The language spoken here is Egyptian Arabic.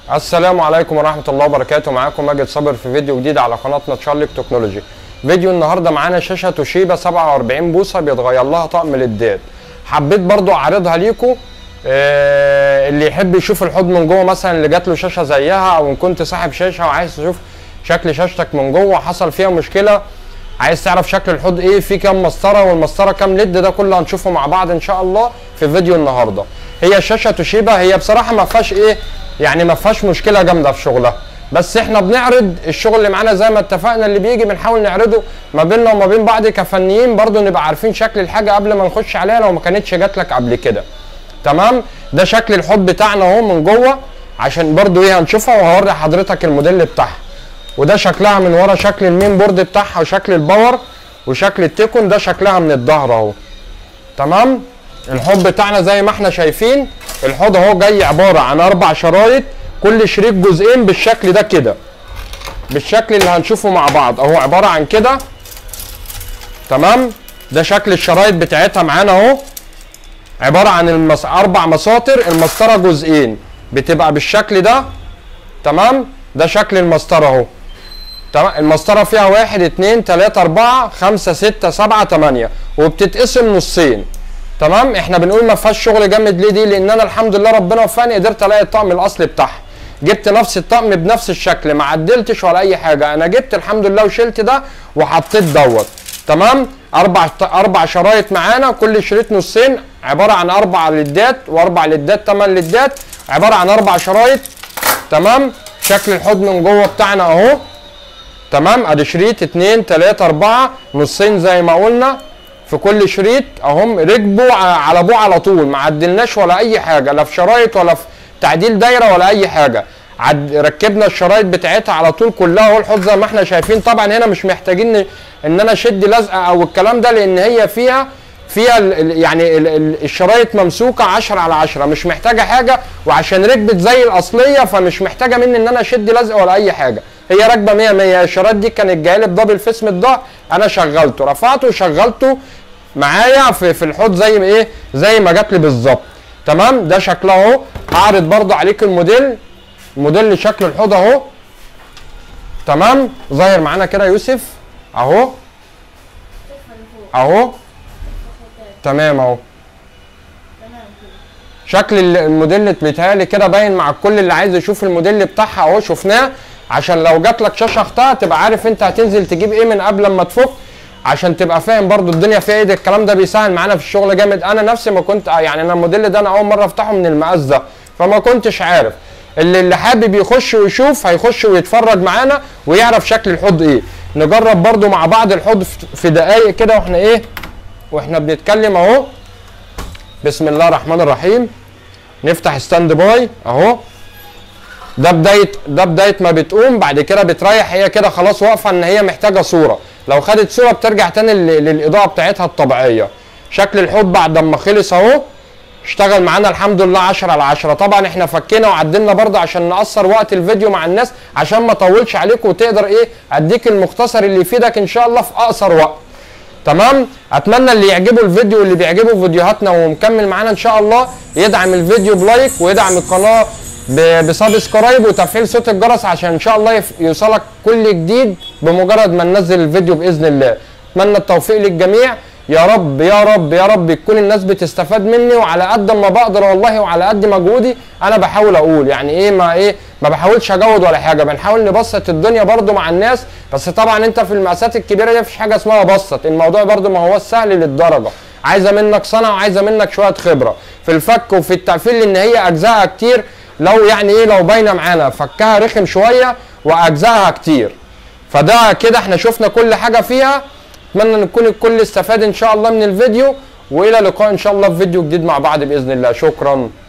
السلام عليكم ورحمة الله وبركاته معاكم ماجد صابر في فيديو جديد على قناتنا تشارلك تكنولوجي فيديو النهاردة معانا شاشة توشيبا 47 بوصة بيتغير لها طقم للدات حبيت برضو اعرضها ليكم آه اللي يحب يشوف الحوض من جوه مثلا اللي جات له شاشة زيها او ان كنت صاحب شاشة وعايز تشوف شكل شاشتك من جوه حصل فيها مشكلة عايز تعرف شكل الحوض ايه في كام مسطره والمسطره كام ليد ده كله هنشوفه مع بعض ان شاء الله في فيديو النهارده هي شاشه توشيبا هي بصراحه ما فيهاش ايه يعني ما فيهاش مشكله جامده في شغلها بس احنا بنعرض الشغل اللي معانا زي ما اتفقنا اللي بيجي بنحاول نعرضه ما بيننا وما بين بعض كفنيين برضو نبقى عارفين شكل الحاجه قبل ما نخش عليها لو ما كانتش جات لك قبل كده تمام ده شكل الحوض بتاعنا اهو من جوه عشان برضو ايه هنشوفها وهوري حضرتك الموديل بتاعها وده شكلها من ورا شكل المين بورد بتاعها وشكل الباور وشكل التيكون ده شكلها من الظهر اهو تمام الحوض بتاعنا زي ما احنا شايفين الحوض اهو جاي عباره عن اربع شرايط كل شريط جزئين بالشكل ده كده بالشكل اللي هنشوفه مع بعض اهو عباره عن كده تمام ده شكل الشرايط بتاعتها معانا اهو عباره عن المس... اربع مساطر المسطره جزئين بتبقى بالشكل ده تمام ده شكل المسطره اهو تمام المسطره فيها واحد اتنين تلاته اربعه خمسه سته سبعه تمانيه وبتتقسم نصين تمام احنا بنقول ما فيهاش شغل جامد ليه دي لان انا الحمد لله ربنا وفقني قدرت الاقي الطقم الاصلي بتاعها جبت نفس الطقم بنفس الشكل ما عدلتش ولا اي حاجه انا جبت الحمد لله وشلت ده وحطيت دوت تمام اربع اربع شرايط معانا كل شريط نصين عباره عن اربع لدات واربع لدات ثمان لدات عباره عن اربع شرايط تمام شكل الحوض من جوه بتاعنا اهو تمام ادي شريط اتنين تلاته اربعه نصين زي ما قلنا في كل شريط اهم ركبوا على ابوه على طول ما عدلناش ولا اي حاجه لا في شرايط ولا في تعديل دايره ولا اي حاجه عد ركبنا الشرايط بتاعتها على طول كلها اهو الحوض زي ما احنا شايفين طبعا هنا مش محتاجين ان انا اشد لزقه او الكلام ده لان هي فيها فيها ال يعني ال ال الشرايط ممسوكه 10 على 10 مش محتاجه حاجه وعشان ركبت زي الاصليه فمش محتاجه مني ان انا اشد لزقه ولا اي حاجه هي راكبه 100 100 الشرايط دي كانت جايه لي بدبل فيس من الظهر انا شغلته رفعته وشغلته معايا في في الحوض زي ما ايه زي ما جات لي بالظبط تمام ده شكلها اهو هعرض برضو عليك الموديل موديل شكل الحوض اهو تمام ظاهر معانا كده يوسف اهو اهو تمام اهو شكل الموديل بيتهيألي كده باين مع الكل اللي عايز يشوف الموديل بتاعها اهو شفناه عشان لو جات لك شاشه اختها تبقى عارف انت هتنزل تجيب ايه من قبل ما تفك عشان تبقى فاهم برضو الدنيا فيها ايه الكلام ده بيسهل معانا في الشغل جامد انا نفسي ما كنت يعني انا الموديل ده انا اول مره افتحه من المقاس ده فما كنتش عارف اللي اللي حابب يخش ويشوف هيخش ويتفرج معانا ويعرف شكل الحوض ايه نجرب برضو مع بعض الحوض في دقايق كده واحنا ايه واحنا بنتكلم اهو بسم الله الرحمن الرحيم نفتح ستاند باي اهو ده بدايه ده بدايه ما بتقوم بعد كده بتريح هي كده خلاص واقفه ان هي محتاجه صوره لو خدت صوره بترجع تاني للاضاءه بتاعتها الطبيعيه شكل الحوض بعد ما خلص اهو اشتغل معانا الحمد لله 10 على 10 طبعا احنا فكينا وعدلنا برضه عشان نقصر وقت الفيديو مع الناس عشان ما اطولش عليكم وتقدر ايه اديك المختصر اللي يفيدك ان شاء الله في اقصر وقت تمام اتمنى اللي يعجبه الفيديو واللي بيعجبه فيديوهاتنا ومكمل معانا ان شاء الله يدعم الفيديو بلايك ويدعم القناه بسبسكرايب وتفعيل صوت الجرس عشان ان شاء الله يوصلك كل جديد بمجرد ما ننزل الفيديو باذن الله اتمنى التوفيق للجميع يا رب يا رب يا رب تكون الناس بتستفاد مني وعلى قد ما بقدر والله وعلى قد مجهودي انا بحاول اقول يعني ايه ما ايه ما بحاولش اجود ولا حاجه بنحاول نبسط الدنيا برده مع الناس بس طبعا انت في المقاسات الكبيره دي مفيش حاجه اسمها بسط الموضوع برده ما هو سهل للدرجه عايزه منك صنعه وعايزه منك شويه خبره في الفك وفي التقفيل لان هي اجزائها كتير لو يعني ايه لو باينه معانا فكها رخم شويه واجزائها كتير فده كده احنا شفنا كل حاجه فيها اتمنى ان يكون الكل استفاد ان شاء الله من الفيديو والى لقاء ان شاء الله في فيديو جديد مع بعض باذن الله شكرا